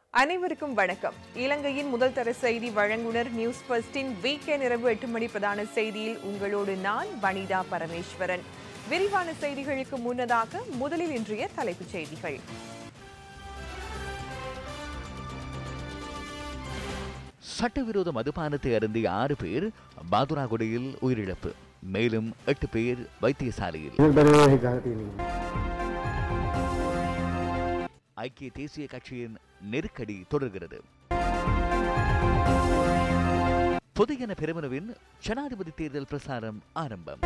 அனைவருக்கும் வணக்கம் இலங்கையின் முதல் தர செய்தி வழங்குனர் நியூஸ் ஃபர்ஸ்டின் வீக்கெண்ட் இரவு எட்டு மணி பிரதான செய்தியில் உங்களோடு நான் வனிதா பரமேஸ்வரன் விரிவான செய்திகளுக்கு முன்னதாக முதலில் இன்றைய தலைப்புச் செய்திகள் சட்டவிரோத மதுபானத்தை அருந்திய ஆறு பேர் பாதுராகுடியில் உயிரிழப்பு மேலும் எட்டு பேர் வைத்தியசாலையில் ஐக்கிய தேசிய கட்சியின் நெருக்கடி தொடர்கிறது பொதுஜன பெருமனவின் ஜனாதிபதி தேர்தல் பிரசாரம் ஆரம்பம்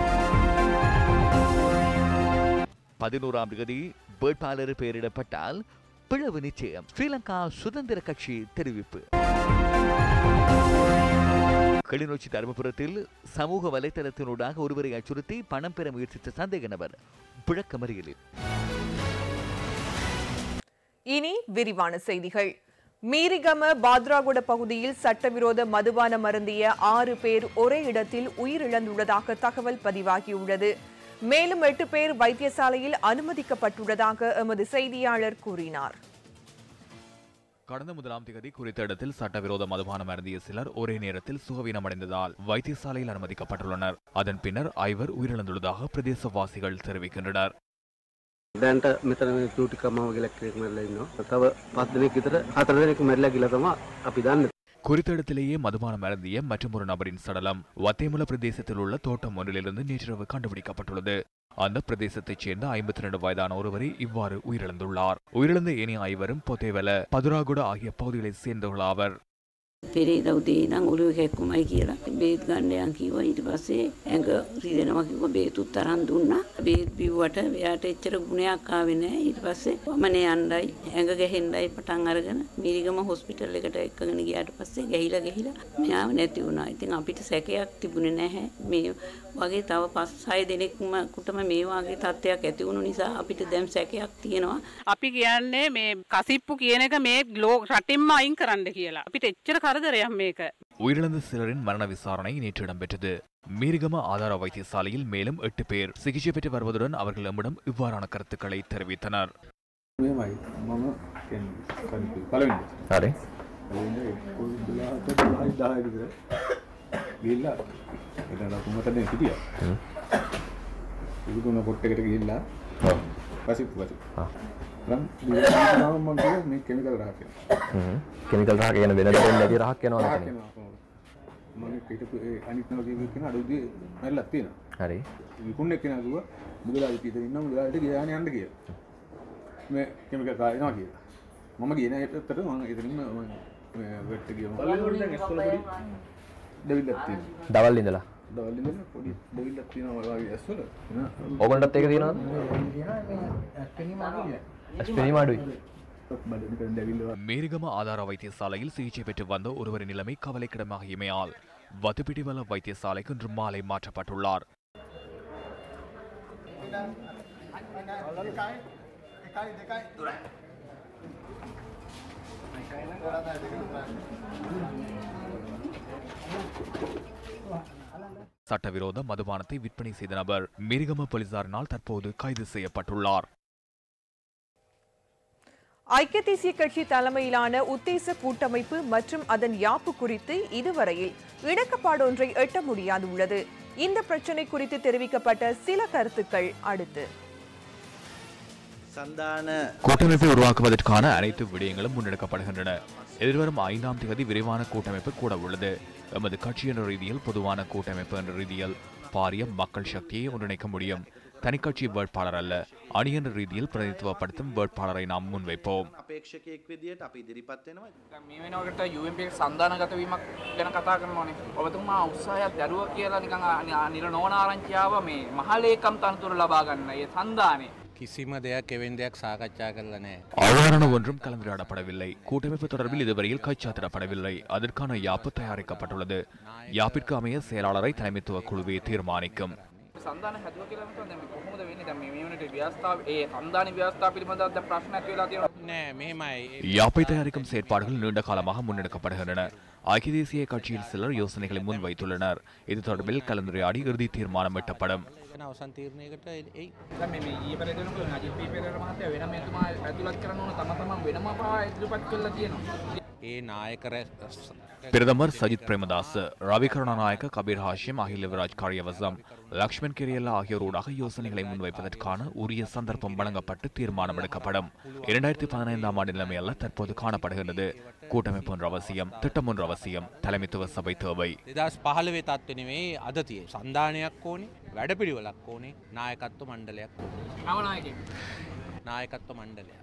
பதினோராம் தேதி வேட்பாளர் பெயரிடப்பட்டால் பிளவு நிச்சயம் ஸ்ரீலங்கா சுதந்திர கட்சி தெரிவிப்பு கிளிநொச்சி தருமபுரத்தில் சமூக வலைதளத்தினூடாக ஒருவரை அச்சுறுத்தி பணம் பெற முயற்சித்த சந்தேக நபர் விளக்கமறியலில் இனி விரிவான செய்திகள் மீரிகம பாத்ராகுட பகுதியில் சட்டவிரோத மதுபானம் அருந்திய ஆறு பேர் ஒரே இடத்தில் உயிரிழந்துள்ளதாக தகவல் பதிவாகியுள்ளது மேலும் எட்டு பேர் வைத்தியசாலையில் அனுமதிக்கப்பட்டுள்ளதாக எமது செய்தியாளர் கூறினார் கடந்த முதலாம் தேதி குறித்த இடத்தில் சட்டவிரோத மதுபானம் அருந்திய சிலர் ஒரே நேரத்தில் சுகவீனமடைந்ததால் வைத்தியசாலையில் அனுமதிக்கப்பட்டுள்ளனர் அதன் பின்னர் ஐவர் உயிரிழந்துள்ளதாக பிரதேசவாசிகள் தெரிவிக்கின்றனர் දැන්ට මෙතන මේ චූටි කමාව ගලක් කෙනෙක් මැරලා ඉන්නවා. තව පස් දෙනෙක් විතර හතර දෙනෙක් මැරලා කියලා තමයි අපි දන්නේ. குறித்த இடத்திலேயே மதுபானம் அருந்திய மற்றொரு நபரின் சடலம் வத்தேமுல பிரதேசத்தில் உள்ள தோட்டம் ஒன்றிலிருந்து நேற்றிரவு கண்டுபிடிக்கப்பட்டுள்ளது அந்த பிரதேசத்தைச் சேர்ந்த ஐம்பத்தி ரெண்டு வயதான ஒருவரை இவ்வாறு உயிரிழந்துள்ளார் உயிரிழந்த ஏனைய ஐவரும் பொத்தேவல பதுராகுட ஆகிய பகுதிகளைச் சேர்ந்தவர்களாவர் පෙරේද උදේ නම් ඔළුව කැක්කුමයි කියලා බේත් ගන්න යන් කිව්වා ඊට පස්සේ ඇඟ රිදෙනවා කිව්වා බේතුත් තරන් දුන්නා බේත් බිව්වට එයාට එච්චර ගුණයක් ආවේ නැහැ ඊට පස්සේ වමනේ යන්නයි ඇඟ ගැහෙන්නයි පටන් අරගෙන මීරිගම හොස්පිටල් එකට එක්කගෙන ගියාට පස්සේ ගැහිලා ගැහිලා මෙයාව නැති වුණා ඉතින් අපිට සැකයක් තිබුණේ නැහැ මේ වගේ තව පස් හය දෙනෙක්ම කුටම මේ වගේ තත්ත්වයක් ඇති වුණු නිසා අපිට දැන් සැකයක් තියෙනවා අපි කියන්නේ මේ කසිප්පු කියන එක මේ ලෝ රටින්ම අයින් කරන්න කියලා. අපිට එච්චර කරදරයක් මේක. உயிரிழந்த சிலரின் மரண விசாரணை நேற்று இடம்பெற்றது மீரிகம ஆதார வைத்தியசாலையில் மேலும் எட்டு பேர் சிகிச்சை பெற்று வருவதுடன் அவர்கள் நம்மிடம் இவ்வாறான கருத்துக்களை தெரிவித்தனர் මෙමයි මම කනිපි පලවෙන්න හරි හයි දාය විතර ගිල්ලා එට කුමටන හිටිය ඉදුන පොට්ටකට ගිල්ලා පසිප් පසි ම මේ කෙමිකල් රහක කෙමිකල් රහ කියන වෙන දෙයක් නැති රහක් යනවා නේද? මම පිටපු අනිත්නව කියන අඩුදී මැල්ලක් තියෙන හරි. විකුණ එක්කෙන දුව මුදලා පිට ඉන්න මුදලාට ගියාන යන්න කිය මේ කෙමික කායනවා කිය මම කියන එතට මං එතරින්ම වෙට්ට ගිය ඩවිල්ලක් තියෙන දවල් ඉඳලා. දවල්ලින්න පොඩි ඩවිල්ලක් තියෙනවා වගේ ඇස්වල ඕගොල්ලන්ටත් ඒක තියෙනවද? ස්පෙනීම අඩුයි. බඩ ඩැවිල්ල மேரிகம ஆதார வைத்தியசாலையில் சிகிச்சை பெற்று வந்த ஒருவரின் நிலைமை கவலைக்கிடமாகியமையால் வத்துப்பிட்டிவல வைத்தியசாலைக்கு இன்று மாலை மாற்றப்பட்டுள்ளார் சட்டவிரோத மதுபானத்தை விற்பனை செய்த நபர் மிரிகம போலீசாரினால் தற்போது கைது செய்யப்பட்டுள்ளார் ஐக்கிய தேசிய கட்சி தலைமையிலான உத்தேச கூட்டமைப்பு மற்றும் அதன் யாப்பு குறித்து இதுவரையில் இணக்கப்பாடொன்றை எட்ட முடியாதுள்ளது இந்த பிரச்சினை குறித்து தெரிவிக்கப்பட்ட சில கருத்துக்கள் அடுத்து சந்தான கூட்டமைப்பை உருவாக்குவதற்கான அனைத்து விடயங்களும் முன்னெடுக்கப்படுகின்றன எதிர்வரும் ஐந்தாம் தேதி விரைவான கூட்டமைப்பு கூட உள்ளது எமது கட்சி என்ற ரீதியில் பொதுவான கூட்டமைப்பு என்ற ரீதியில் பாரிய மக்கள் சக்தியை ஒன்றிணைக்க முடியும் தனிக்கட்சி வேட்பாளர் அல்ல அணி என்ற ரீதியில் பிரதிநிதித்துவப்படுத்தும் வேட்பாளரை நாம் முன்வைப்போம் අපේක්ෂකයෙක් විදියට අපි ඉදිරිපත් වෙනවා මේ වෙනකට UMP සන්ධානගත වීමක් ගැන කතා කරනවානේ. ඔබතුමා උත්සාහයක් දරුවා කියලා නිකන් අ- නිල නෝන ආරංචියාව මේ මහලේකම් තනතුරු ලබා ගන්න. ඒ සන්ධානේ. කිසිම දෙයක් එවෙන් දෙයක් සාකච්ඡා කරලා නැහැ. அவ்வாறான ஒன்றும் கலந்துரையாடப்படவில்லை கூட்டமைப்பு தொடர்பில் இதுவரையில் கைச்சாத்திடப்படவில்லை அதற்கான யாப்பு தயாரிக்கப்பட்டுள்ளது யாப்பிற்கு அமைய செயலாளரை தலைமைத்துவ குழுவே தீர்மானிக்கும் සන්ධාන හැදුව කියලා හිතුවා දැන් මේ කොහොමද වෙන්නේ? දැන් මේ මේ වෙනට ව්‍යවස්ථාව ඒ සන්ධාන ව්‍යවස්ථාව පිළිබඳව දැන් ප්‍රශ්නයක් වෙලා තියෙනවා. නෑ මෙහෙමයි யாப்பை தயாரிக்கும் செயற்பாடுகள் நீண்ட காலமாக முன்னெடுக்கப்படுகின்றன ஐக்கிய தேசிய கட்சியில் சிலர் யோசனைகளை முன்வைத்துள்ளனர் இது தொடர்பில் கலந்துரையாடி இறுதி தீர்மானம் எட்டப்படும் අවසන් තීරණයකට එයි දැන් මේ මේ ඊයේ පෙරේද වෙනකොට අජිත් පී පෙරේර මහත්තයා වෙනම එතුමා ඇතුළත් කරන්න ඕන තම තමන් වෙනම පවා ඉදිරිපත් කළා තියෙනවා. ඒ නායක රැස් பிரதமர் சஜித் பிரேமதாஸ் ரவி கருணாநாயக்க கபீர் ஹாஷிம் அகில் யுவராஜ் காரியவசம் லக்ஷ்மண் கிரியல்லா ஆகியோரூடாக யோசனைகளை முன்வைப்பதற்கான உரிய சந்தர்ப்பம் வழங்கப்பட்டு தீர்மானம் எடுக்கப்படும் இரண்டாயிரத்தி பதினைந்தாம் ஆண்டு நிலைமையல்ல தற்போது காணப்படுகின்றது கூட்டமைப்பு ஒன்று அவசியம் திட்டம் ஒன்று அவசியம் தலைமைத்துவ சபை தேவை දෙදස් පහළවේ තත්ව නෙවෙයි අද තිය සන්ධානයක් ඕනේ වැඩපිළිවෙලක් ඕනේ නායකත්ව මණ්ඩලයක් නවනායකයෙක්. නායකත්ව මණ්ඩලයක්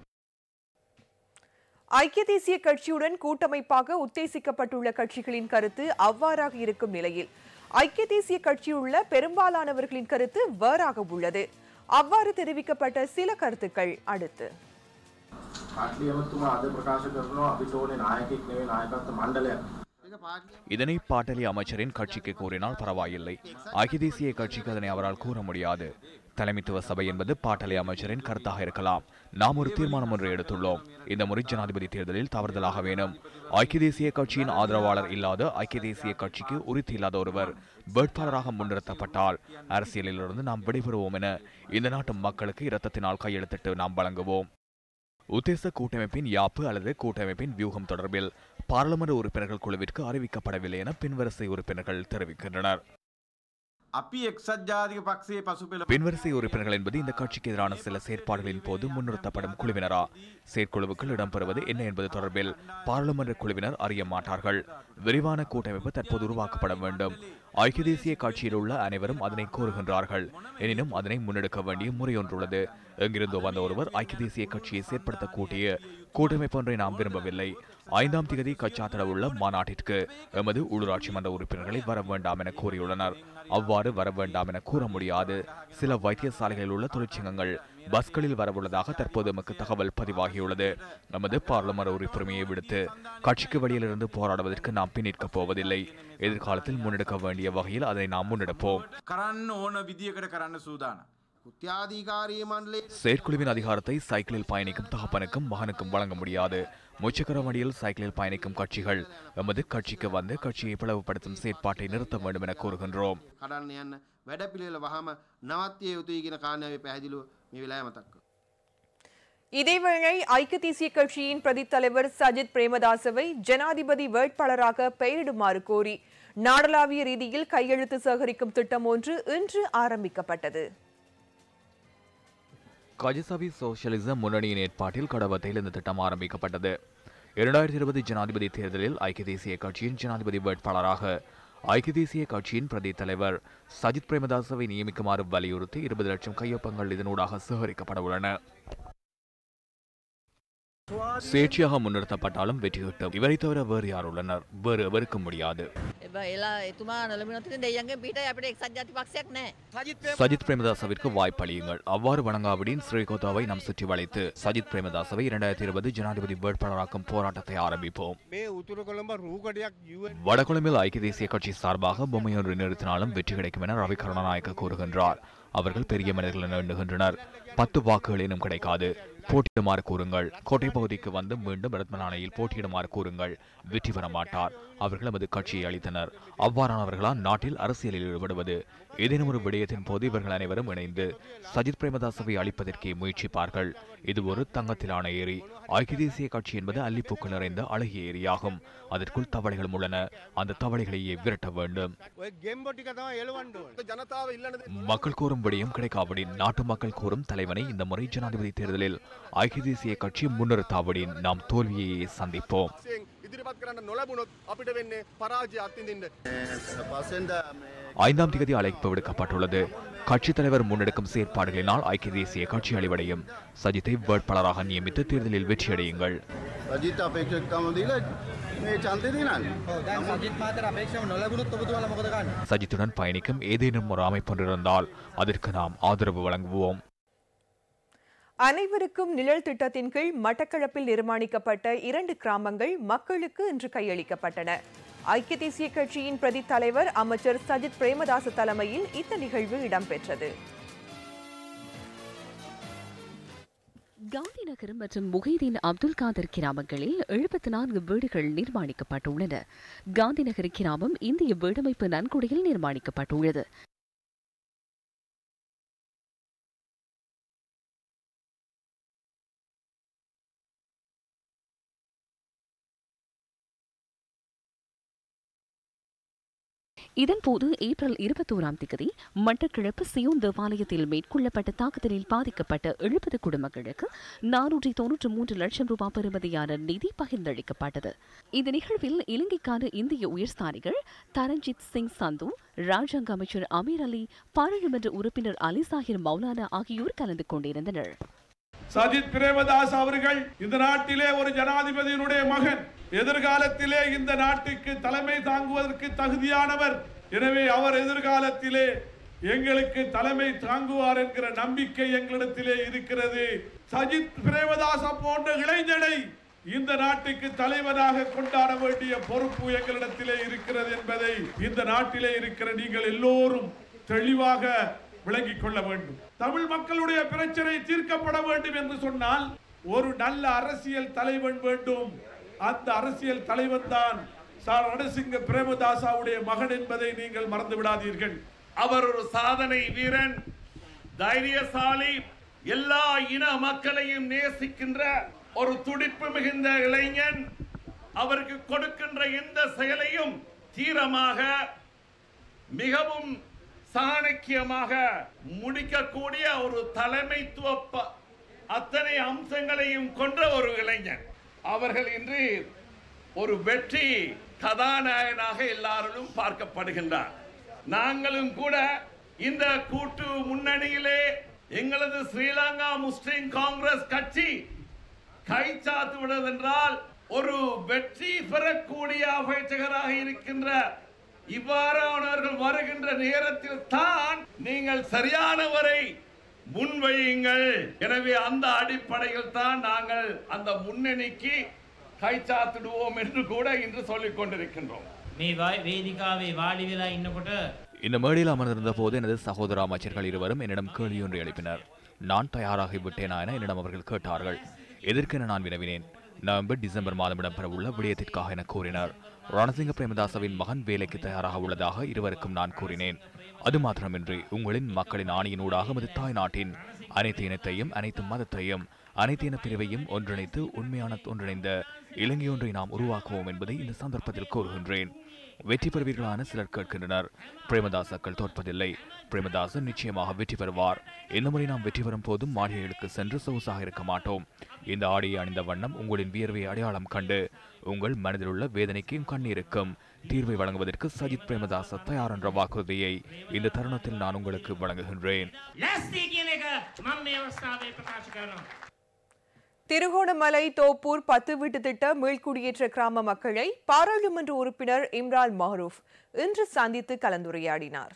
ஐக்கிய தேசிய கட்சியுடன் கூட்டமைப்பாக உத்தேசிக்கப்பட்டுள்ள கட்சிகளின் கருத்து அவ்வாறாக இருக்கும் நிலையில் ஐக்கிய தேசிய கட்சியுள்ள பெரும்பாலானவர்களின் கருத்து வேறாக உள்ளது அவ்வாறு தெரிவிக்கப்பட்ட சில கருத்துக்கள் அடுத்து පාටි ඇමතුමා අද ප්‍රකාශ කරනවා අපිට ඕනේ නායකෙක් නෙවෙයි නායකත්ව මණ්ඩලයක්. இதனை பாட்டலி அமைச்சரின் கட்சிக்கு கூறினால் பரவாயில்லை ஐக்கிய தேசிய கட்சிக்கு அதனை அவரால் கூற முடியாது தலைமைத்துவ சபை என்பது பாட்டலி அமைச்சரின் கருத்தாக இருக்கலாம் நாம் ஒரு தீர்மானம் ஒன்றை எடுத்துள்ளோம் இந்த முறை ஜனாதிபதி தேர்தலில் தவறுதலாக வேணும் ஐக்கிய தேசிய கட்சியின் ஆதரவாளர் இல்லாத ஐக்கிய தேசிய கட்சிக்கு உரித்து இல்லாத ஒருவர் வேட்பாளராக முன்னிறுத்தப்பட்டால் அரசியலிலிருந்து நாம் விடைபெறுவோம் என இந்த நாட்டு மக்களுக்கு இரத்தத்தினால் கையெழுத்திட்டு நாம் வழங்குவோம் உத்தேச கூட்டமைப்பின் யாப்பு அல்லது கூட்டமைப்பின் வியூகம் தொடர்பில் பாராளுமன்ற உறுப்பினர்கள் குழுவிற்கு அறிவிக்கப்படவில்லை என பின்வரிசை உறுப்பினர்கள் தெரிவிக்கின்றனர் අපි එක්සත් ජාතික පක්ෂයේ පසුපෙළ பின்வரிசை உறுப்பினர்கள் என்பது இந்த கட்சிக்கு எதிரான சில செயற்பாடுகளின் போது முன்னிறுத்தப்படும் குழுவினரா செயற்குழுவுக்குள் இடம்பெறுவது என்ன என்பது தொடர்பில் பாராளுமன்ற குழுவினர் அறிய மாட்டார்கள் விரிவான கூட்டமைப்பு தற்போது உருவாக்கப்பட வேண்டும் ஐக்கிய தேசிய கட்சியில் உள்ள அனைவரும் அதனை கோருகின்றார்கள் எனினும் அதனை முன்னெடுக்க வேண்டிய முறை ஒன்றுள்ளது எங்கிருந்தோ வந்த ஒருவர் ஐக்கிய தேசிய கட்சியை செயற்படுத்த கூட்டிய கூட்டமைப்பு ஒன்றை நாம் விரும்பவில்லை ஐந்தாம் தேதி கச்சாத்தட உள்ள மாநாட்டிற்கு எமது உள்ளூராட்சி மன்ற உறுப்பினர்களை வர வேண்டாம் என கூறியுள்ளனர் அவ்வாறு வர வேண்டாம் என கூற முடியாது சில வைத்தியசாலைகளில் உள்ள தொழிற்சங்கங்கள் பஸ்களில் வரவுள்ளதாக தற்போது எமக்கு தகவல் பதிவாகியுள்ளது நமது பாராளுமன்ற உறுப்புரிமையை விடுத்து கட்சிக்கு வெளியிலிருந்து போராடுவதற்கு நாம் பின்னிற்கப் போவதில்லை எதிர்காலத்தில் முன்னெடுக்க வேண்டிய வகையில் அதை நாம் முன்னெடுப்போம் කරන්න ඕන විදිියකට කරන්න සූදාන. උත්‍යාධීකාරී මණ්ඩලේ செயற்குழுவின் அதிகாரத்தை சைக்கிளில் பயணிக்கும் தகப்பனுக்கும் மகனுக்கும் வழங்க முடியாது முச்சக்கர வண்டியில் சைக்கிளில் பயணிக்கும் கட்சிகள் எமது கட்சிக்கு வந்து கட்சியை பிளவுபடுத்தும் செயற்பாட்டை நிறுத்த வேண்டும் என கூறுகின்றோம் කඩන්න යන්න වැඩපිළිවෙල වහම නවත්විය යුතුයි කියන කාරණාවේ පැහැදිලිව මේ වෙලාවේ මතක් කරනවා. இதேவேளை ஐக்கிய தேசிய கட்சியின் பிரதித் தலைவர் சஜித் பிரேமதாசவை ஜனாதிபதி வேட்பாளராக பெயரிடுமாறு கோரி நாடளாவிய ரீதியில் கையெழுத்து சேகரிக்கும் திட்டம் ஒன்று இன்று ஆரம்பிக்கப்பட்டது கஜசபி சோசியலிசம் முன்னணியின் ஏற்பாட்டில் கடவத்தையில் இந்த திட்டம் ஆரம்பிக்கப்பட்டது இரண்டாயிரத்தி இருபது ஜனாதிபதி தேர்தலில் ஐக்கிய தேசிய கட்சியின் ஜனாதிபதி வேட்பாளராக ஐக்கிய தேசிய கட்சியின் பிரதி தலைவர் சஜித் பிரேமதாசவை நியமிக்குமாறு வலியுறுத்தி இருபது லட்சம் கையொப்பங்கள் இதனூடாக சேகரிக்கப்பட உள்ளன சுயேட்சையாக முன்னிறுத்தப்பட்டாலும் வெற்றி கிட்டும் இவரை தவிர வேறு யார் உள்ளனர் வேறு எவருக்கு முடியாது එලා එතුමා නොලමිනොතින දෙයන්ගේ පිට අපට එක්සත් ජාති පක්ෂයක් නෑ சஜித் பிரேமதாசவிற்கு வாய்ப்பளியுங்கள் அவ்வாறு வழங்காவிடின் ஸ்ரீகோதாவை நாம் சுற்றி வளைத்து சஜித் பிரேமதாசவை இரண்டாயிரத்தி இருபது ஜனாதிபதி வேட்பாளராக்கும் போராட்டத்தை ஆரம்பிப்போம் මේ උතුර කොළඹ රූකඩයක් வடகொழும்பில் ஐக்கிய தேசிய கட்சி சார்பாக பொம்மையொன்று நிறுத்தினாலும் வெற்றி கிடைக்கும் என ரவி கருணாநாயக்க கூறுகின்றார் அவர்கள் பெரிய மனிதர்கள் என எண்ணுகின்றனர் பத்து வாக்குகள் எனும் கிடைக்காது போட்டியிடுமாறு கூறுங்கள் கோட்டை பகுதிக்கு வந்து மீண்டும் ரத்மநாணையில் போட்டியிடுமாறு கூறுங்கள் வெற்றி பெற மாட்டார் அவர்கள் நமது கட்சியை அளித்தனர் அவ்வாறானவர்களால் நாட்டில் அரசியலில் ஈடுபடுவது ஏதேனும் ஒரு விடயத்தின் போது இவர்கள் அனைவரும் இணைந்து சஜித் பிரேமதாசவை அளிப்பதற்கே முயற்சிப்பார்கள் இது ஒரு தங்கத்திலான ஏரி ஐக்கிய தேசிய கட்சி என்பது அல்லிப்பூக்கள் நிறைந்த அழகிய ஏரியாகும் அதற்குள் தவளைகளும் உள்ளன அந்த தவளைகளையே விரட்ட வேண்டும் ඔය ගෙම්බොටික තමයි එලවන්න ඕනේ. ජනතාව ඉල්ලන மக்கள் கூறும் விடயம் கிடைக்காவிடின் நாட்டு மக்கள் கூறும் தலைவனை இந்த முறை ஜனாதிபதி தேர்தலில் ஐக்கிய தேசிய கட்சி முன்னிறுத்தாவிடின் நாம் தோல்வியையே சந்திப்போம் දෙයෙන් ඉදිරිපත් කරන්න නොලැබුණොත් අපිට වෙන්නේ පරාජය අත්විඳින්න. පසෙන්ද ஐந்தாம் தேதி அழைப்பு விடுக்கப்பட்டுள்ளது கட்சித் தலைவர் முன்னெடுக்கும் செயற்பாடுகளினால் ஐக்கிய தேசிய கட்சி அழிவடையும் சஜித்தை வேட்பாளராக நியமித்து தேர்தலில் வெற்றியடையுங்கள் රජිත අපේක්ෂකම දීලා මේ චන්දය දිනන්න. සජිත් මාතර අපේක්ෂම නොලැබුණොත් ඔබතුමාලා මොකද කරන්නේ? சஜித்துடன் பயணிக்கும் ஏதேனும் ஒரு அமைப்பு இருந்தால் அதற்கு நாம் ஆதரவு வழங்குவோம் அனைவருக்கும் நிழல் திட்டத்தின் கீழ் மட்டக்களப்பில் நிர்மாணிக்கப்பட்ட இரண்டு கிராமங்கள் மக்களுக்கு இன்று கையளிக்கப்பட்டன ஐக்கிய தேசிய கட்சியின் பிரதி தலைவர் அமைச்சர் சஜித் பிரேமதாச தலைமையில் இந்த நிகழ்வு இடம்பெற்றது காந்தி நகர் மற்றும் முகைதீன் அப்துல் காதர் கிராமங்களில் எழுபத்தி நான்கு வீடுகள் நிர்மாணிக்கப்பட்டுள்ளன காந்தி நகர் கிராமம் இந்திய வீடமைப்பு நன்கொடையில் நிர்மாணிக்கப்பட்டுள்ளது இதன்போது ஏப்ரல் இருபத்தோராம் தேதி மட்டக்கிழப்பு சியோன் தேவாலயத்தில் மேற்கொள்ளப்பட்ட தாக்குதலில் பாதிக்கப்பட்ட எழுபது குடும்பங்களுக்கு நானூற்றி தொன்னூற்று மூன்று லட்சம் ரூபாய் பெறுமதியான நிதி பகிர்ந்தளிக்கப்பட்டது இந்த நிகழ்வில் இலங்கைக்கான இந்திய உயர்ஸ்தானிகள் தரஞ்சித் சிங் சந்து ராஜாங்க அமைச்சர் அமீர் அலி பாராளுமன்ற உறுப்பினர் அலி சாஹிர் மௌலானா ஆகியோர் கலந்து கொண்டிருந்தனர் சஜித் பிரேமதாஸ் அவர்கள் இந்த நாட்டிலே ஒரு ஜனாதிபதியினுடைய மகன் எதிர்காலத்திலே இந்த நாட்டுக்கு தலைமை தாங்குவதற்கு தகுதியானவர் எனவே அவர் எதிர்காலத்திலே எங்களுக்கு தலைமை தாங்குவார் என்கிற நம்பிக்கை எங்களிடத்திலே இருக்கிறது சஜித் பிரேமதாச போன்ற இளைஞனை இந்த நாட்டுக்கு தலைவனாக கொண்டாட வேண்டிய பொறுப்பு எங்களிடத்திலே இருக்கிறது என்பதை இந்த நாட்டிலே இருக்கிற நீங்கள் எல்லோரும் தெளிவாக விளங்கிக் கொள்ள வேண்டும் தமிழ் மக்களுடைய பிரச்சனை தீர்க்கப்பட வேண்டும் என்று சொன்னால் ஒரு நல்ல அரசியல் தலைவன் வேண்டும் அந்த அரசியல் தலைவன் தான் சார் ரணசிங்க பிரேமதாசாவுடைய மகன் என்பதை நீங்கள் மறந்து விடாதீர்கள் அவர் ஒரு சாதனை வீரன் தைரியசாலி எல்லா இன மக்களையும் நேசிக்கின்ற ஒரு துடிப்பு மிகுந்த இளைஞன் அவருக்கு கொடுக்கின்ற எந்த செயலையும் தீரமாக மிகவும் சாணக்கியமாக முடிக்கக்கூடிய ஒரு தலைமைத்துவ ப- அத்தனை அம்சங்களையும் கொண்ட ஒரு இளைஞன் அவர்கள் இன்று ஒரு வெற்றி கதாநாயகனாக எல்லாரிலும் பார்க்கப்படுகின்றார் நாங்களும் கூட இந்த கூட்டு முன்னணியிலே எங்களது ஸ்ரீலங்கா முஸ்லிம் காங்கிரஸ் கட்சி கைச்சாத்து விடுவதென்றால் ஒரு வெற்றி பெறக்கூடிய அமைச்சகராக இருக்கின்ற இவ்வாறானவர்கள் வருகின்ற நேரத்தில் தான் நீங்கள் சரியானவரை முன்வையுங்கள் எனவே அந்த அடிப்படையில் தான் நாங்கள் அந்த முன்னணிக்கு கைச்சாத்திடுவோம் என்று கூட இன்று சொல்லிக் கொண்டிருக்கின்றோம் මේ වා- වේදිකාවේ වාඩි වෙලා ඉන්නකොට இந்த மேடையில் அமர்ந்திருந்த போது எனது சகோதர அமைச்சர்கள் இருவரும் என்னிடம் கேள்வியொன்றை எழுப்பினர் நான் தயாராகிவிட்டேனா என என்னிடம் அவர்கள் கேட்டார்கள் எதற்கென நான் வினவினேன் நவம்பர் டிசம்பர் மாதம் இடம்பெறவுள்ள விடயத்திற்காக என கூறினர் ரணசிங்க பிரேமதாசவின் மகன் வேலைக்கு தயாராக உள்ளதாக இருவருக்கும் நான் கூறினேன் அது மாத்திரமின்றி உங்களின் மக்களின் ஆணையினூடாக மது தாய் நாட்டின் அனைத்து இனத்தையும் அனைத்து மதத்தையும் அனைத்து இன பிரிவையும் ஒன்றிணைத்து உண்மையான ஒன்றிணைந்த இலங்கையொன்றை நாம் உருவாக்குவோம் என்பதை இந்த சந்தர்ப்பத்தில் கூறுகின்றேன் வெற்றி பெறுவீர்களான சிலர் கேட்கின்றனர் பிரேமதாசக்கள் தோற்பதில்லை பிரேமதாசன் நிச்சயமாக வெற்றி பெறுவார் இந்த முறை நாம் வெற்றி பெறும் போதும் மாளிகைகளுக்கு சென்று சொகுசாக இருக்க மாட்டோம் இந்த ஆடையை அணிந்த வண்ணம் உங்களின் வியர்வை அடையாளம் கண்டு உங்கள் மனதில் உள்ள வேதனைக்கும் கண்ணீருக்கும் தீர்வை வழங்குவதற்கு சஜித் பிரேமதாச தயார் என்ற வாக்குறுதியை இந்த தருணத்தில் நான் உங்களுக்கு வழங்குகின்றேன் ලැස්ති කියන එක මම මේ අවස්ථාවේ ප්‍රකාශ කරනවා. திருகோணமலை தோப்பூர் பத்து வீட்டு திட்ட மீள்குடியேற்ற கிராம மக்களை பாராளுமன்ற உறுப்பினர் இம்ரான் மஹரூப் இன்று சந்தித்து கலந்துரையாடினார்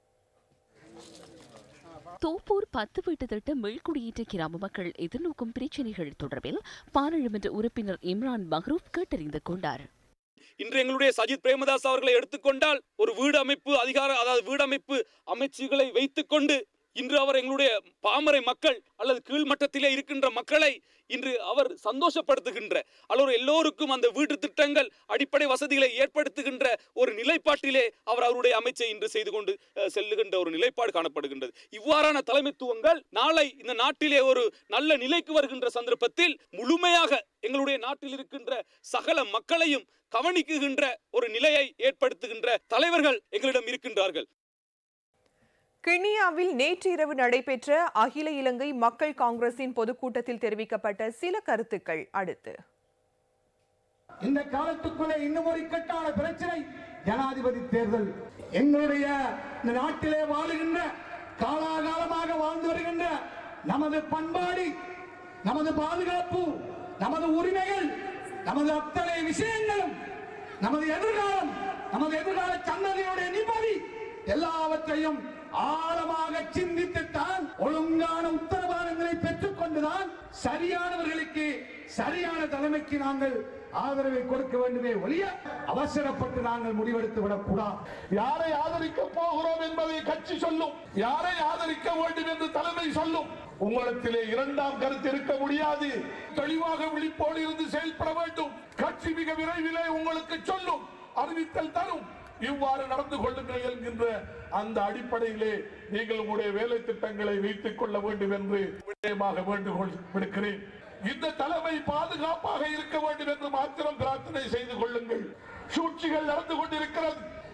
தோப்பூர் பத்து வீட்டு திட்ட மீள்குடியேற்ற கிராம மக்கள் எதிர்நோக்கும் பிரச்சினைகள் தொடர்பில் பாராளுமன்ற உறுப்பினர் இம்ரான் மஹரூப் கேட்டறிந்து கொண்டார் இன்று எங்களுடைய சஜித் பிரேமதாஸ் அவர்களை எடுத்துக்கொண்டால் ஒரு வீடு அமைப்பு அதிகார அதாவது வீடு அமைப்பு அமைச்சுகளை வைத்துக்கொண்டு இன்று அவர் எங்களுடைய பாமரை மக்கள் அல்லது கீழ்மட்டத்திலே இருக்கின்ற மக்களை இன்று அவர் சந்தோஷப்படுத்துகின்ற அல்லது எல்லோருக்கும் அந்த வீட்டு திட்டங்கள் அடிப்படை வசதிகளை ஏற்படுத்துகின்ற ஒரு நிலைப்பாட்டிலே அவர் அவருடைய அமைச்சை இன்று செய்து கொண்டு அஹ், செல்லுகின்ற ஒரு நிலைப்பாடு காணப்படுகின்றது இவ்வாறான தலைமைத்துவங்கள் நாளை இந்த நாட்டிலே ஒரு நல்ல நிலைக்கு வருகின்ற சந்தர்ப்பத்தில் முழுமையாக எங்களுடைய நாட்டில் இருக்கின்ற சகல மக்களையும் கவனிக்குகின்ற ஒரு நிலையை ஏற்படுத்துகின்ற தலைவர்கள் எங்களிடம் இருக்கின்றார்கள் கிண்ணியாவில் நேற்று இரவு நடைபெற்ற அகில இலங்கை மக்கள் காங்கிரசின் பொதுக்கூட்டத்தில் தெரிவிக்கப்பட்ட சில கருத்துக்கள் அடுத்து இந்த காலத்துக்குள்ளே இன்னும் ஒரு இக்கட்டான பிரச்சனை ஜனாதிபதி தேர்தல் எங்களுடைய இந்த நாட்டிலே வாழுகின்ற காலாகாலமாக வாழ்ந்து வருகின்ற நமது பண்பாடு நமது பாதுகாப்பு நமது உரிமைகள் நமது அத்தனை விஷயங்களும் நமது எதிர்காலம் நமது எதிர்கால சன்னதியுடைய நிம்மதி எல்லாவற்றையும் ஆழமாக சிந்தித்துத்தான் ஒழுங்கான உத்தரவாதங்களை பெற்றுக்கொண்டுதான் சரியானவர்களுக்கு சரியான தலைமைக்கு நாங்கள் ஆதரவை கொடுக்க வேண்டுமே ஒழிய அவசரப்பட்டு நாங்கள் முடிவெடுத்து விடக்கூடாது யாரை ஆதரிக்க போகிறோம் என்பதை கட்சி சொல்லும் யாரை ஆதரிக்க வேண்டும் என்று தலைமை சொல்லும் உங்களிடத்திலே இரண்டாம் கருத்து இருக்க முடியாது தெளிவாக விழிப்போடு இருந்து செயல்பட வேண்டும் கட்சி மிக விரைவிலே உங்களுக்கு சொல்லும் அறிவித்தல் தரும் இவ்வாறு நடந்து கொள்ளுங்கள் என்கின்ற அந்த அடிப்படையிலே நீங்கள் உங்களுடைய வேலை திட்டங்களை வைத்துக் கொள்ள வேண்டும் என்று விடயமாக வேண்டுகோள் விடுக்கிறேன் இந்த தலைமை பாதுகாப்பாக இருக்க வேண்டும் என்று மாத்திரம் பிரார்த்தனை செய்து கொள்ளுங்கள் சூழ்ச்சிகள் நடந்து கொண்டிருக்கிறது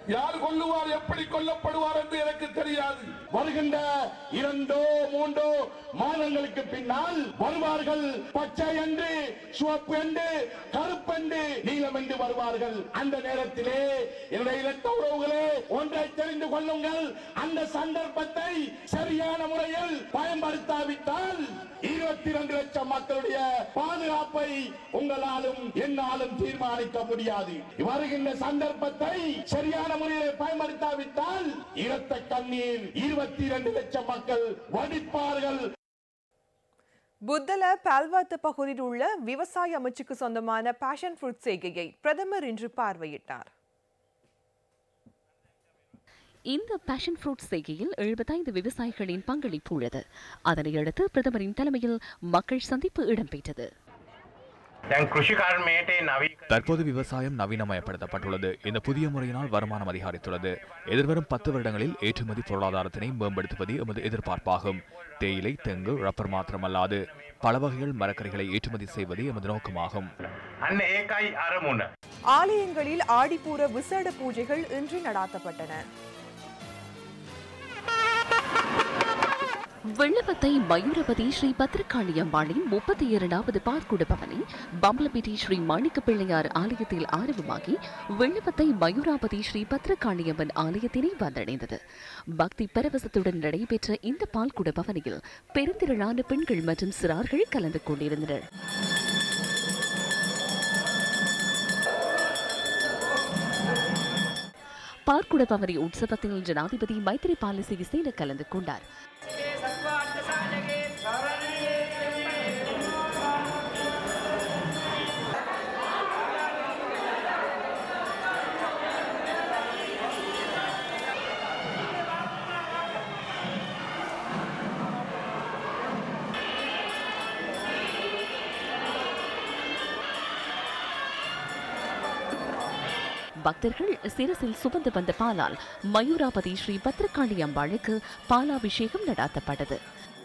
யார் கொல்லுவார் எப்படி கொல்லப்படுவார் என்று எனக்கு தெரியாது வருகின்ற இரண்டோ மூன்றோ மாதங்களுக்கு பின்னால் வருவார்கள் பச்சை என்று சிவப்பு என்று கருப்பு என்று நீலம் என்று வருவார்கள் அந்த நேரத்திலே என்னுடைய இரத்த உறவுகளே ஒன்றை தெரிந்து கொள்ளுங்கள் அந்த சந்தர்ப்பத்தை சரியான முறையில் பயன்படுத்தாவிட்டால் இருபத்தி இரண்டு லட்சம் மக்களுடைய பாதுகாப்பை உங்களாலும் என்னாலும் தீர்மானிக்க முடியாது வருகின்ற சந்தர்ப்பத்தை சரியான முறையில் பயன்படுத்தாவிட்டால் இரத்த கண்ணீர் இருபத்தி இரண்டு லட்சம் மக்கள் வடிப்பார்கள் புத்தல பால்வாத்து பகுதியில் உள்ள விவசாய அமைச்சுக்கு சொந்தமான பேஷன் ஃப்ரூட் செய்கையை பிரதமர் இன்று பார்வையிட்டார் இந்த பேஷன் ஃப்ரூட் செய்கையில் எழுபத்தைந்து விவசாயிகளின் பங்களிப்பு உள்ளது அதனையடுத்து பிரதமரின் தலைமையில் மக்கள் சந்திப்பு இடம்பெற்றது தற்போது விவசாயம் நவீனமயப்படுத்தப்பட்டுள்ளது இந்த புதிய முறையினால் வருமானம் அதிகரித்துள்ளது எதிர்வரும் பத்து வருடங்களில் ஏற்றுமதி பொருளாதாரத்தினை மேம்படுத்துவது எமது எதிர்பார்ப்பாகும் தேயிலை தெங்கு ரப்பர் மாத்திரமல்லாது பல வகைகள் மரக்கறிகளை ஏற்றுமதி செய்வது எமது நோக்கமாகும் ஆலயங்களில் ஆடிப்பூர விசேட பூஜைகள் இன்று நடாத்தப்பட்டன வெள்ளவத்தை மயூரபதி ஸ்ரீ பத்ரகாளி அம்பாளின் முப்பத்தி இரண்டாவது பாற்குட பவனி பம்பலபிட்டி ஸ்ரீ மாணிக்க பிள்ளையார் ஆலயத்தில் ஆரம்பமாகி வெள்ளவத்தை மயூராபதி ஸ்ரீ பத்ரகாளியம்மன் ஆலயத்தினை வந்தடைந்தது பக்தி பரவசத்துடன் நடைபெற்ற இந்த பால்குட பவனியில் பெருந்திரளான பெண்கள் மற்றும் சிறார்கள் கலந்து கொண்டிருந்தனர் பார்க்குட பவனி உற்சவத்தில் ஜனாதிபதி மைத்திரிபால சிறிசேன கலந்து கொண்டார் பக்தர்கள் சிரசில் சுமந்து வந்த பாலால் மயூராபதி ஸ்ரீ பத்ரகாளி அம்பாளுக்கு பாலாபிஷேகம் நடாத்தப்பட்டது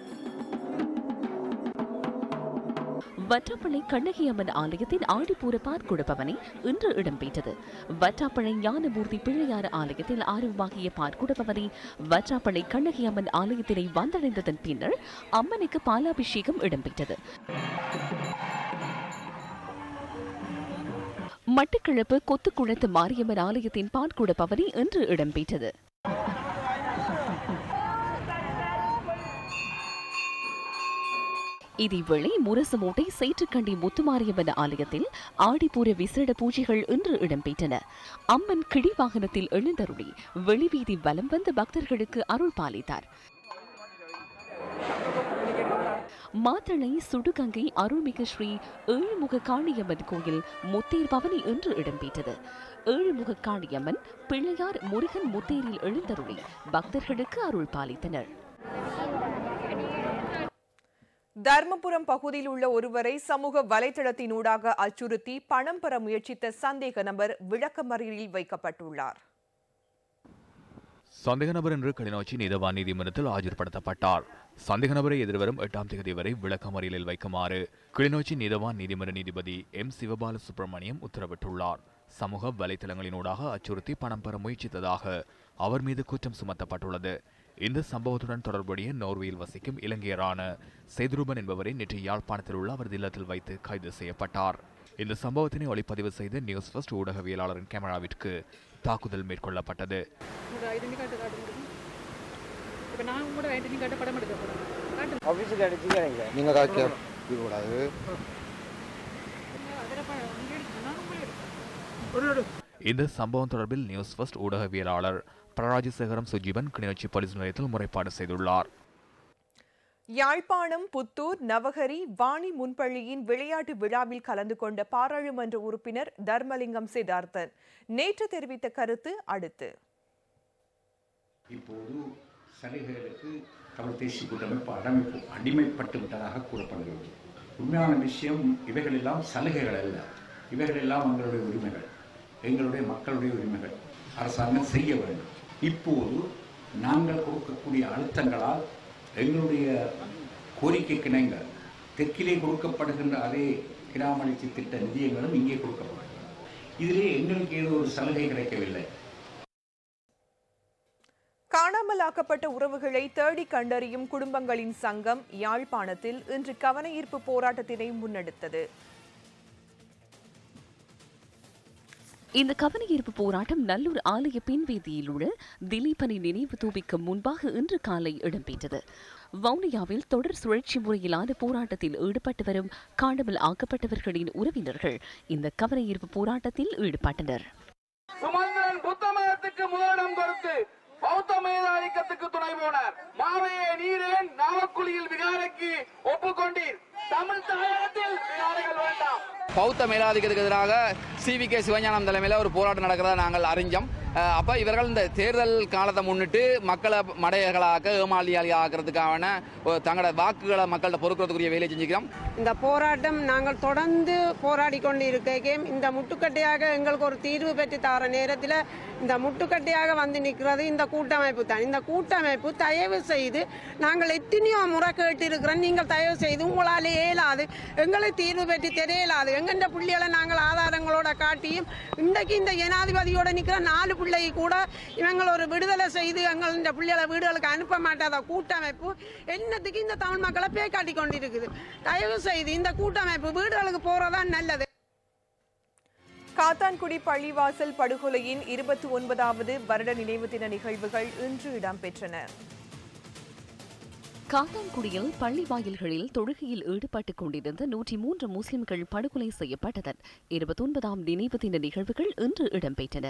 வற்றாப்பளை கண்ணகி அம்மன் ஆலயத்தின் ஆடிப்பூர பாற்குட பவனி இன்று இடம்பெற்றது வற்றாப்பளை ஞானமூர்த்தி பிள்ளையார் ஆலயத்தில் ஆரம்பமாகிய பாற்குட பவனி வற்றாப்பளை கண்ணகி அம்மன் ஆலயத்தினை வந்தடைந்ததன் பின்னர் அம்மனுக்கு பாலாபிஷேகம் இடம்பெற்றது மட்டக்களப்பு கொத்துக்குளத்து மாரியம்மன் ஆலயத்தின் பால்குட பவனி இன்று இடம்பெற்றது இதேவேளை முரசுமோட்டை சேற்றுக்கண்டி முத்துமாரியம்மன் ஆலயத்தில் ஆடிப்பூர விசேட பூஜைகள் இன்று இடம்பெற்றன அம்மன் கிடி வாகனத்தில் எழுந்தருளி வெளிவீதி வலம் வந்து பக்தர்களுக்கு அருள் பாலித்தார் மாத்தளை சுடுகங்கை அருள்மிகு ஸ்ரீ ஏழுமுக காளியம்மன் கோயில் முத்தேர் பவனி என்று இடம்பெற்றது ஏழுமுக காளியம்மன் பிள்ளையார் முருகன் முத்தேரில் எழுந்தருளி பக்தர்களுக்கு அருள் பாலித்தனர் தர்மபுரம் பகுதியில் உள்ள ஒருவரை சமூக வலைதளத்தினூடாக அச்சுறுத்தி பணம் பெற முயற்சித்த சந்தேக நபர் விளக்கமறியலில் வைக்கப்பட்டுள்ளார் சந்தேக நபர் என்று கிளிநொச்சி நீதவான் நீதிமன்றத்தில் ஆஜர்படுத்தப்பட்டார் சந்தேக நபரை எதிர்வரும் எட்டாம் தேதி வரை விளக்கமறியலில் வைக்குமாறு கிளிநொச்சி நீதவான் நீதிமன்ற நீதிபதி எம் சிவபால சுப்பிரமணியம் உத்தரவிட்டுள்ளார் சமூக வலைதளங்களினூடாக அச்சுறுத்தி பணம் பெற முயற்சித்ததாக அவர் மீது குற்றம் சுமத்தப்பட்டுள்ளது இந்த சம்பவத்துடன் தொடர்புடைய நோர்வேயில் வசிக்கும் இலங்கையரான சேதுரூபன் என்பவரை நேற்று யாழ்ப்பாணத்தில் உள்ள அவரது இல்லத்தில் வைத்து கைது செய்யப்பட்டார் இந்த சம்பவத்தினை ஒளிப்பதிவு செய்த நியூஸ் ஃபர்ஸ்ட் ஊடகவியலாளரின் கேமராவிற்கு தாக்குதல் மேற்கொள்ளப்பட்டது உங்களோட ஐடென்டி கார்டு காட்ட முடியும் இப்போ நான் உங்களோட ஐடென்டி கார்டை படம் எடுக்க போகிறேன் காட்டு ஆஃபீஸுக்கு அடிச்சுக்கிறீங்க நீங்கள் காக்க கூடாது அதில் படம் இங்கே எடுக்கணும் நான் உங்களே எடுக்கிறேன் இந்த சம்பவம் தொடர்பில் நியூஸ் ஃபர்ஸ்ட் ஊடகவியலாளர் பிரராஜசேகரம் சுஜீவன் கிளிநொச்சி போலீஸ் நிலையத்தில் முறைப்பாடு செய்துள்ளார் யாழ்ப்பாணம் புத்தூர் நவகரி வாணி முன்பள்ளியின் விளையாட்டு விழாவில் கலந்து கொண்ட பாராளுமன்ற உறுப்பினர் தர்மலிங்கம் சித்தார்த்தன் நேற்று தெரிவித்த கருத்து அடுத்து இப்போது சலுகைகளுக்கு தமிழ் தேசிய கூட்டமைப்பு அடமைப்பு அடிமைப்பட்டு விட்டதாக கூறப்படுகிறது உண்மையான விஷயம் இவைகளெல்லாம் சலுகைகள் அல்ல இவைகளெல்லாம் எங்களுடைய உரிமைகள் எங்களுடைய மக்களுடைய உரிமைகள் அரசாங்கம் செய்ய வேண்டும் இப்போது நாங்கள் கொடுக்கக்கூடிய அழுத்தங்களால் எங்களுடைய கோரிக்கைக்கு இணங்க தெற்கிலே கொடுக்கப்படுகின்ற அதே கிராமளிச்சி திட்ட நிதியங்களும் இங்கே கொடுக்கப்படுகின்றன இதிலே எங்களுக்கு ஏதோ ஒரு சலுகை கிடைக்கவில்லை காணாமலாக்கப்பட்ட உறவுகளை தேடி கண்டறியும் குடும்பங்களின் சங்கம் யாழ்ப்பாணத்தில் இன்று கவனஈர்ப்பு போராட்டத்தினை முன்னெடுத்தது இந்த கவனஈர்ப்பு போராட்டம் நல்லூர் ஆலய பின்வீதியில் உள்ள திலீபனை நினைவு தூபிக்கு முன்பாக இன்று காலை இடம்பெற்றது வவுனியாவில் தொடர் சுழற்சி முறையிலான போராட்டத்தில் ஈடுபட்டு வரும் காணாமல் ஆக்கப்பட்டவர்களின் உறவினர்கள் இந்த கவனஈர்ப்பு போராட்டத்தில் ஈடுபட்டனர் சுமந்திரன் புத்த மதத்துக்கு முதலிடம் கொடுத்து பௌத்த மேதாதிக்கத்துக்கு துணை போனார் மாவையே நீரேன் நாவக்குழியில் விகாரைக்கு ஒப்புக்கொண்டீர் தமிழ் தாயகத்தில் விகாரைகள் வேண்டாம் பௌத்த மேலாதிக்கத்துக்கு எதிராக சி வி கே சிவஞானம் தலைமையில் ஒரு போராட்டம் நடக்கிறதா நாங்கள் அறிஞ்சோம் அஹ் அப்ப இவர்கள் இந்த தேர்தல் காலத்தை முன்னிட்டு மக்களை மடையர்களாக்க ஏமாளியாளி ஆக்கிறதுக்கான ஒரு தங்களோட வாக்குகளை மக்கள்கிட்ட பொறுக்கிறதுக்குரிய வேலையை செஞ்சுக்கிறோம் இந்த போராட்டம் நாங்கள் தொடர்ந்து போராடி கொண்டு இருக்கேன் இந்த முட்டுக்கட்டையாக எங்களுக்கு ஒரு தீர்வு பெற்று தர நேரத்தில் இந்த முட்டுக்கட்டையாக வந்து நிற்கிறது இந்த கூட்டமைப்பு தான் இந்த கூட்டமைப்பு தயவு செய்து நாங்கள் எத்தனையோ முறை கேட்டு இருக்கிறோம் நீங்கள் தயவு செய்து உங்களால் இயலாது எங்களுக்கு தீர்வு பெற்று தெரியலாது எங்கெண்ட பிள்ளைகளை நாங்கள் ஆதாரங்களோட காட்டியும் இன்றைக்கு இந்த ஜனாதிபதியோட நிற்கிற நாலு பிள்ளை கூட இவங்கள் ஒரு விடுதலை செய்து எங்கள் இந்த பிள்ளைகளை வீடுகளுக்கு அனுப்ப மாட்டாத கூட்டமைப்பு என்னத்துக்கு இந்த தமிழ் மக்களை பேக்காட்டி கொண்டிருக்குது தயவு செய்து இந்த கூட்டமைப்பு வீடுகளுக்கு போறதான் நல்லது காத்தான்குடி பள்ளிவாசல் படுகொலையின் இருபத்தி ஒன்பதாவது வருட நினைவு தின நிகழ்வுகள் இன்று இடம்பெற்றன காத்தான்குடியில் பள்ளி வாயில்களில் தொழுகையில் ஈடுபட்டுக் கொண்டிருந்த நூற்றி மூன்று முஸ்லிம்கள் படுகொலை செய்யப்பட்டதன் இருபத்தொன்பதாம் நினைவு தின நிகழ்வுகள் இன்று இடம்பெற்றன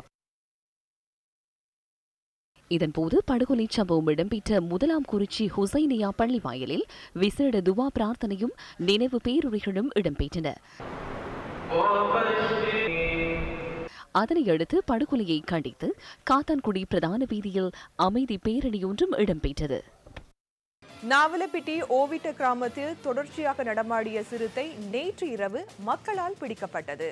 இதன்போது படுகொலை சம்பவம் இடம்பெற்ற முதலாம் குறிச்சி ஹுசைனியா பள்ளி வாயிலில் விசேட துவா பிரார்த்தனையும் நினைவு பேருரைகளும் இடம்பெற்றன அதனையடுத்து படுகொலையை கண்டித்து காத்தான்குடி பிரதான வீதியில் அமைதி பேரணியொன்றும் இடம்பெற்றது நாவலப்பிட்டி ஓவிட்ட கிராமத்தில் தொடர்ச்சியாக நடமாடிய சிறுத்தை நேற்று இரவு மக்களால் பிடிக்கப்பட்டது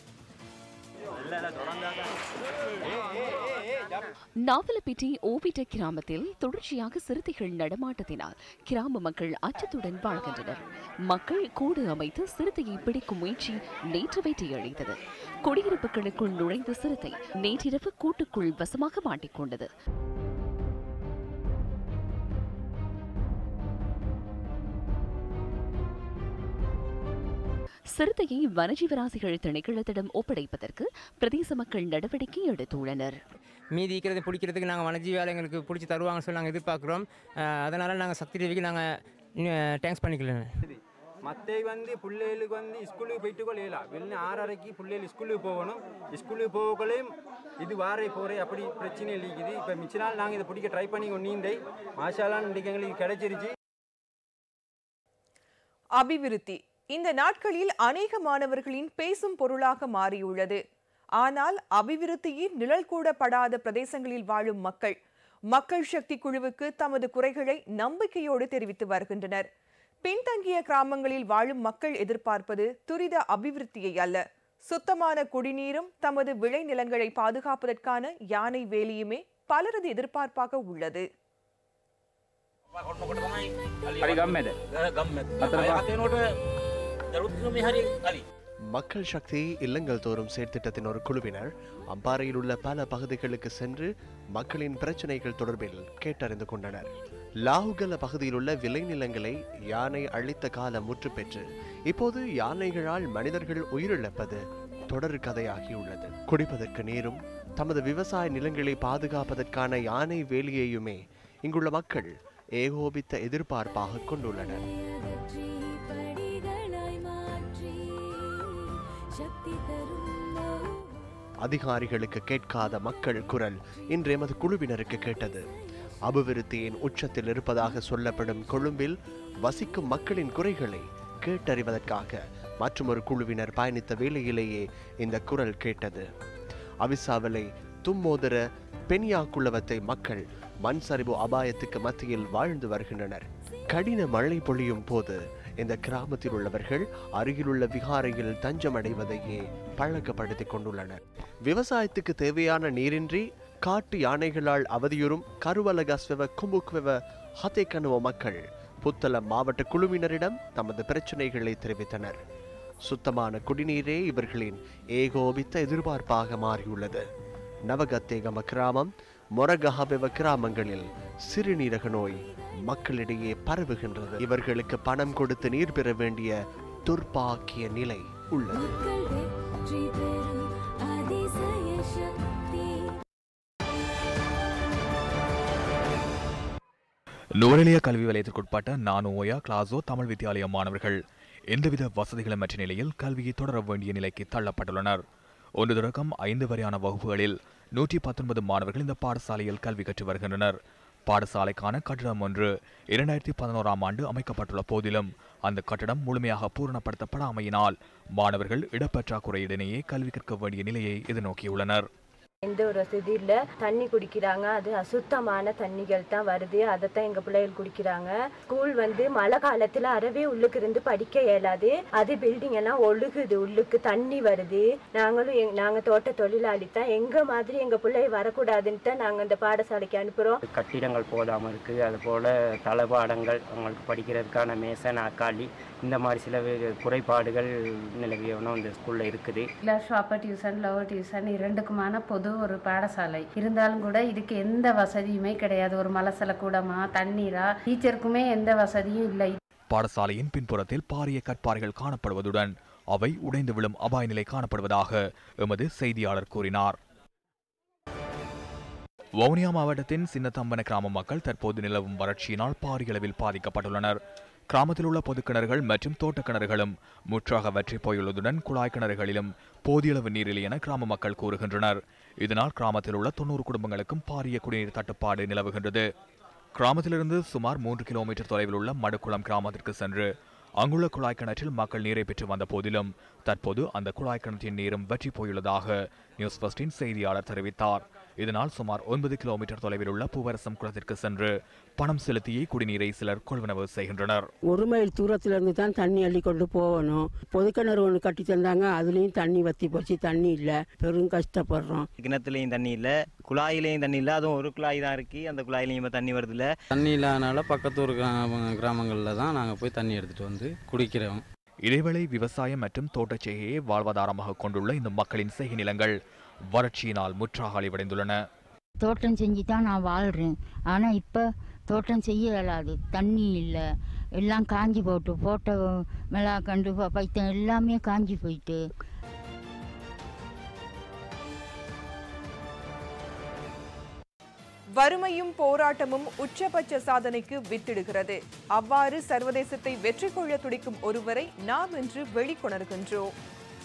நாவலப்பிட்டி ஓவிட்ட கிராமத்தில் தொடர்ச்சியாக சிறுத்தைகள் நடமாட்டத்தினால் கிராம மக்கள் அச்சத்துடன் வாழ்கின்றனர் மக்கள் கூடு அமைத்து சிறுத்தையை பிடிக்கும் முயற்சி நேற்று வெற்றியளித்தது குடியிருப்புகளுக்குள் நுழைந்த சிறுத்தை நேற்றிரவு கூட்டுக்குள் வசமாக மாட்டிக்கொண்டது சிறுத்தையை வனஜீவராசிகள் திணைக்களத்திடம் ஒப்படைப்பதற்கு பிரதேச மக்கள் நடவடிக்கை எடுத்துள்ளனர் மீதி இருக்கிறத பிடிக்கிறதுக்கு நாங்கள் வனஜீவால எங்களுக்கு பிடிச்சி தருவாங்கன்னு சொல்லி நாங்கள் எதிர்பார்க்குறோம் அதனால் நாங்கள் சக்தி டிவிக்கு நாங்கள் தேங்க்ஸ் பண்ணிக்கல மத்தை வந்து பிள்ளைகளுக்கு வந்து ஸ்கூலுக்கு போயிட்டு கொள்ளையலாம் வெளில ஆறரைக்கு பிள்ளைகள் ஸ்கூலுக்கு போகணும் ஸ்கூலுக்கு போகலையும் இது வாரை போகிறே அப்படி பிரச்சனை இருக்குது இப்போ மிச்ச நாள் நாங்கள் இதை பிடிக்க ட்ரை பண்ணி கொண்டீந்தை மாஷாலான் இன்றைக்கு எங்களுக்கு கிடைச்சிருச்சு அபிவிருத்தி இந்த நாட்களில் அநேக மாணவர்களின் பேசும் பொருளாக மாறியுள்ளது ஆனால் அபிவிருத்தியின் நிழல் கூட படாத பிரதேசங்களில் வாழும் மக்கள் மக்கள் சக்தி குழுவுக்கு தமது குறைகளை நம்பிக்கையோடு தெரிவித்து வருகின்றனர் பின்தங்கிய கிராமங்களில் வாழும் மக்கள் எதிர்பார்ப்பது துரித அபிவிருத்தியை அல்ல சுத்தமான குடிநீரும் தமது விளைநிலங்களை பாதுகாப்பதற்கான யானை வேலியுமே பலரது எதிர்பார்ப்பாக உள்ளது හරි ගම්මැද අතර හරි மக்கள் சக்தி இல்லங்கள் தோறும் செயற்திட்டத்தின் ஒரு குழுவினர் அம்பாறையில் உள்ள பல பகுதிகளுக்கு சென்று மக்களின் பிரச்சனைகள் தொடர்பில் கேட்டறிந்து கொண்டனர் லாகுகல பகுதியில் உள்ள விளைநிலங்களை யானை அழித்த காலம் முற்று பெற்று இப்போது யானைகளால் மனிதர்கள் உயிரிழப்பது தொடர் கதையாகியுள்ளது குடிப்பதற்கு நீரும் தமது விவசாய நிலங்களை பாதுகாப்பதற்கான யானை வேலியையுமே இங்குள்ள மக்கள் ஏகோபித்த எதிர்பார்ப்பாக கொண்டுள்ளனர் அதிகாரிகளுக்கு கேட்காத மக்கள் குரல் இன்று எமது குழுவினருக்கு கேட்டது அபிவிருத்தியின் உச்சத்தில் இருப்பதாக சொல்லப்படும் கொழும்பில் வசிக்கும் மக்களின் குறைகளை கேட்டறிவதற்காக மற்றொரு குழுவினர் பயணித்த வேளையிலேயே இந்த குரல் கேட்டது அவிசாவலை தும்மோதர பெனியாக்குள்ளவத்தை மக்கள் மண் சரிவு அபாயத்துக்கு மத்தியில் வாழ்ந்து வருகின்றனர் கடின மழை பொழியும் போது இந்த கிராமத்தில் உள்ளவர்கள் அருகிலுள்ள விகாரையில் தஞ்சம் அடைவதையே பழக்கப்படுத்திக் கொண்டுள்ளனர் விவசாயத்துக்கு தேவையான நீரின்றி காட்டு யானைகளால் அவதியுறும் கருவலகஸ்வெவ கும்புக்வெவ ஹத்தேக்கனுவ மக்கள் புத்தளம் மாவட்ட குழுவினரிடம் தமது பிரச்சனைகளை தெரிவித்தனர் சுத்தமான குடிநீரே இவர்களின் ஏகோபித்த எதிர்பார்ப்பாக மாறியுள்ளது நவகத்தேகம கிராமம் மொரகஹாபெவ கிராமங்களில் சிறுநீரக நோய் மக்களிடையே பரவுகின்றது இவர்களுக்கு பணம் கொடுத்து நீர் பெற வேண்டிய துர்பாக்கிய நிலை உள்ளது நுவரெலியா கல்வி வலயத்திற்குட்பட்ட நானோயா கிளாசோ தமிழ் வித்தியாலய மாணவர்கள் எந்தவித வசதிகளுமற்ற நிலையில் கல்வியை தொடர வேண்டிய நிலைக்கு தள்ளப்பட்டுள்ளனர் ஒன்று தொடக்கம் ஐந்து வரையான வகுப்புகளில் நூற்றி பத்தொன்பது மாணவர்கள் இந்த பாடசாலையில் கல்வி கற்று வருகின்றனர் பாடசாலைக்கான கட்டிடம் ஒன்று இரண்டாயிரத்தி பதினோராம் ஆண்டு அமைக்கப்பட்டுள்ள போதிலும் அந்த கட்டடம் முழுமையாக பூரணப்படுத்தப்படாமையினால் மாணவர்கள் இடப்பற்றாக்குறையுடனேயே கல்வி கற்க வேண்டிய நிலையை எதிர்நோக்கியுள்ளனர் எந்த ஒரு வசதி இல்லை தண்ணி குடிக்கிறாங்க அது அசுத்தமான தண்ணிகள் தான் வருது அதைத்தான் எங்க பிள்ளைகள் குடிக்கிறாங்க ஸ்கூல் வந்து மழை காலத்துல அறவே உள்ளுக்கு இருந்து படிக்க இயலாது அது பில்டிங் எல்லாம் ஒழுகுது உள்ளுக்கு தண்ணி வருது நாங்களும் எங்- நாங்க தோட்ட தொழிலாளி தான் எங்க மாதிரி எங்க பிள்ளை வரக்கூடாதுன்னு தான் நாங்க இந்த பாடசாலைக்கு அனுப்புறோம் கட்டிடங்கள் போதாமல் இருக்குது அதுபோல் தளபாடங்கள் அவங்களுக்கு படிக்கிறதுக்கான மேசை நாற்காலி இந்த மாதிரி சில வே- குறைபாடுகள் நிலவியவனும் இந்த ஸ்கூலில் இருக்குது கிளாஸ் ஷாப்பர் டியூஷன் லவர் டியூஷன் இரண்டுக்குமான பொது ஒரு பாடசாலை இருந்தாலும் கூட இதுக்கு எந்த வசதியுமே கிடையாது ஒரு மலசல கூடமா தண்ணீரா டீச்சருக்குமே எந்த வசதியும் இல்லை பாடசாலையின் பின்புறத்தில் பாரிய கற்பாறைகள் காணப்படுவதுடன் அவை உடைந்து விழும் அபாய நிலை காணப்படுவதாக எமது செய்தியாளர் கூறினார் வவுனியா மாவட்டத்தின் சின்னத்தம்பன கிராம மக்கள் தற்போது நிலவும் வறட்சியினால் பாரிய அளவில் பாதிக்கப்பட்டுள்ளனர் கிராமத்தில் உள்ள பொது கிணறுகள் மற்றும் தோட்ட கிணறுகளும் முற்றாக வற்றி போயுள்ளதுடன் குழாய் கிணறுகளிலும் போதிய அளவு நீர் இல்லை என கிராம மக்கள் கூறுகின்றனர் இதனால் கிராமத்தில் உள்ள தொண்ணூறு குடும்பங்களுக்கும் பாரிய குடிநீர் தட்டுப்பாடு நிலவுகின்றது கிராமத்திலிருந்து சுமார் மூன்று கிலோமீட்டர் தொலைவில் உள்ள மடுக்குளம் கிராமத்திற்கு சென்று அங்குள்ள குழாய் கிணற்றில் மக்கள் நீரை பெற்று வந்த போதிலும் தற்போது அந்த குழாய் கிணற்றின் நீரும் வற்றி போயுள்ளதாக நியூஸ் ஃபர்ஸ்டின் செய்தியாளர் தெரிவித்தார் இதனால் சுமார் ஒன்பது கிலோமீட்டர் தொலைவில் உள்ள பூவரசம் குளத்திற்கு சென்று பணம் செலுத்தியே குடிநீரை சிலர் கொள்வனவு செய்கின்றனர் ஒரு மைல் தூரத்துல இருந்து தான் தண்ணி அள்ளி கொண்டு போகணும் பொதுக்கிணறு ஒன்று கட்டி தந்தாங்க அதுலேயும் தண்ணி வத்தி போச்சு தண்ணி இல்லை பெரும் கஷ்டப்படுறோம் கிணத்துலையும் தண்ணி இல்லை குழாயிலையும் தண்ணி இல்லை அதுவும் ஒரு குழாய் தான் இருக்கு அந்த குழாயிலையும் இப்போ தண்ணி வருதுல்ல தண்ணி இல்லாதனால பக்கத்தூர் கிராம- கிராமங்களில் தான் நாங்கள் போய் தண்ணி எடுத்துகிட்டு வந்து குடிக்கிறோம் இதேவேளை விவசாயம் மற்றும் தோட்டச் செய்கையை வாழ்வாதாரமாக கொண்டுள்ள இந்த மக்களின் செய்கை நிலங்கள் வறட்சியினால் முற்றாக அழிவடைந்துள்ளன தோட்டம் செஞ்சு தான் நான் வாழ்கிறேன் ஆனால் இப்போ தோட்டம் செய்ய இயலாது தண்ணி இல்லை எல்லாம் காஞ்சி போட்டு போட்ட மிளகாக்கண்டு ப- பைத்தம் எல்லாமே காஞ்சி போயிட்டு வறுமையும் போராட்டமும் உச்சபட்ச சாதனைக்கு வித்திடுகிறது அவ்வாறு சர்வதேசத்தை வெற்றி கொள்ள துடிக்கும் ஒருவரை நாம் இன்று வெளிக்கொணர்கின்றோம்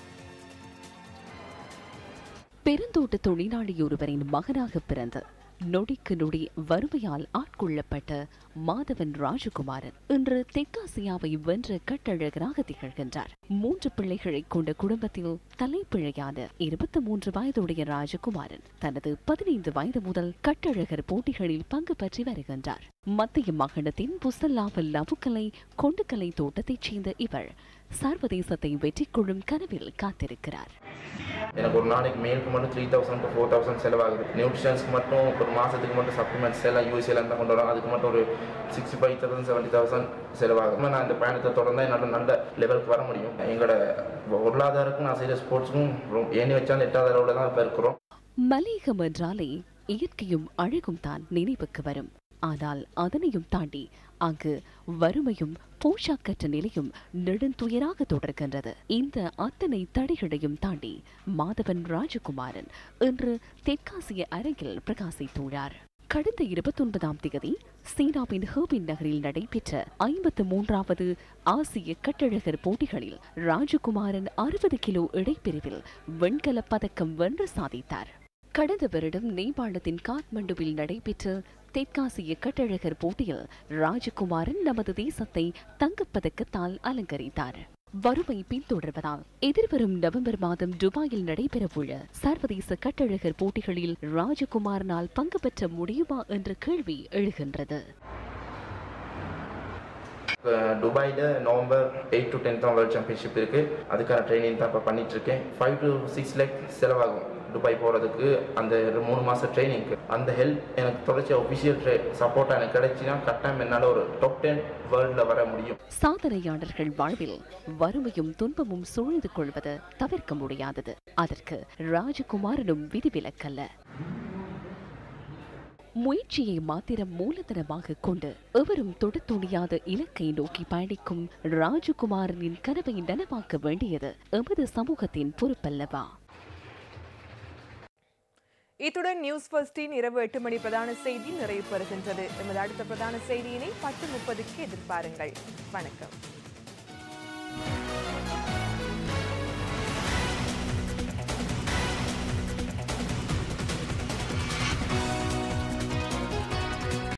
பெருந்தோட்ட தொழிலாளி ஒருவரின் மகனாக பிறந்து நொடிக்கு நொடி வறுமையால் ஆட்கொள்ளப்பட்ட மாதவன் ராஜகுமாரன் இன்று தெற்காசியாவை வென்ற கட்டழகராக திகழ்கின்றார் மூன்று பிள்ளைகளை கொண்ட குடும்பத்தில் தலைப்பிழையான இருபத்தி மூன்று வயதுடைய ராஜகுமாரன் தனது பதினைந்து வயது முதல் கட்டழகர் போட்டிகளில் பங்கு பற்றி வருகின்றார் மத்திய மாகாணத்தின் புசல்லாவல் லவுக்கலை கொண்டுக்கலை தோட்டத்தைச் சேர்ந்த இவர் சர்வதேசத்தை வெற்றி கொள்ளும் கனவில் காத்திருக்கிறார் எனக்கு ஒரு நாளைக்கு மேலுக்கு மட்டும் three thousand to four thousand செலவாகுது நியூட்ரிஷன்ஸ்க்கு மட்டும் ஒரு மாதத்துக்கு மட்டும் சப்ளிமெண்ட்ஸ் எல்லாம் யூஎஸ்ஏல இருந்தால் கொண்டு வரோம் அதுக்கு மட்டும் ஒரு sixty five thousand seventy thousand செலவாகும் நான் இந்த பயணத்தை தொடர்ந்தா என்னால் நல்ல லெவலுக்கு வர முடியும் எங்களோட பொருளாதாரக்கும் நான் செய்கிற ஸ்போர்ட்ஸுக்கும் ஏணி வச்சாலும் எட்டாவது அளவில் தான் இப்போ இருக்கிறோம் மலையகம் என்றாலே இயற்கையும் அழகும் தான் நினைவுக்கு வரும் ஆனால் அதனையும் தாண்டி அங்கு வறுமையும் போஷாக்கற்ற நிலையும் நெடுந்துயராக தொடர்கின்றது இந்த அத்தனை தடைகளையும் தாண்டி மாதவன் ராஜகுமாரன் இன்று தெற்காசிய அரங்கில் பிரகாசித்துள்ளார் கடந்த இருபத்தி ஒன்பதாம் தேதி சீனாவின் ஹேபின் நகரில் நடைபெற்ற ஐம்பத்து மூன்றாவது ஆசிய கட்டழகர் போட்டிகளில் ராஜகுமாரன் அறுபது கிலோ இடைப்பிரிவில் வெண்கலப் பதக்கம் வென்று சாதித்தார் கடந்த வருடம் நேபாளத்தின் காத்மண்டுவில் நடைபெற்ற தெற்காசிய கட்டழகர் போட்டியில் ராஜகுமாரன் நமது தேசத்தை தங்கப்பதக்கத்தால் அலங்கரித்தார் வறுமை பின்தொடர்வதால் எதிர்வரும் நவம்பர் மாதம் துபாயில் நடைபெறவுள்ள சர்வதேச கட்டழகர் போட்டிகளில் ராஜகுமாரனால் பங்கு பெற்ற முடியுமா என்ற கேள்வி எழுகின்றது துபாயில் நவம்பர் எயிட் டு டென்த் தான் வேர்ல்ட் சாம்பியன்ஷிப் இருக்குது அதுக்கான ட்ரைனிங் தான் இப்போ பண்ணிட்டு இருக்கேன் ஃபைவ் டு சிக்ஸ் லேக் செலவாகும் துபாய் போகிறதுக்கு அந்த ஒரு மூணு மாதம் ட்ரைனிங்க்கு அந்த ஹெல்ப் எனக்கு தொடர்ச்சியாக ஒஃபிஷியல் ட்ரை சப்போர்ட்டாக எனக்கு கிடைச்சினா கட்டாயம் என்னால் ஒரு டாப் டென் வேர்ல்டில் வர முடியும் சாதனையாளர்கள் வாழ்வில் வறுமையும் துன்பமும் சூழ்ந்து கொள்வது தவிர்க்க முடியாதது அதற்கு ராஜகுமாரனும் விதிவிலக்கல்ல முயற்சியை மாத்திரம் மூலதனமாக கொண்டு எவரும் தொட துணியாத இலக்கை நோக்கி பயணிக்கும் ராஜகுமாரனின் கனவை நனவாக்க வேண்டியது எமது சமூகத்தின் பொறுப்பல்லவா இத்துடன் நியூஸ் ஃபர்ஸ்டின் இரவு எட்டு மணி பிரதான செய்தி நிறைவு பெறுகின்றது எமது அடுத்த பிரதான செய்தியினை பத்து முப்பதுக்கு எதிர்பாருங்கள் வணக்கம்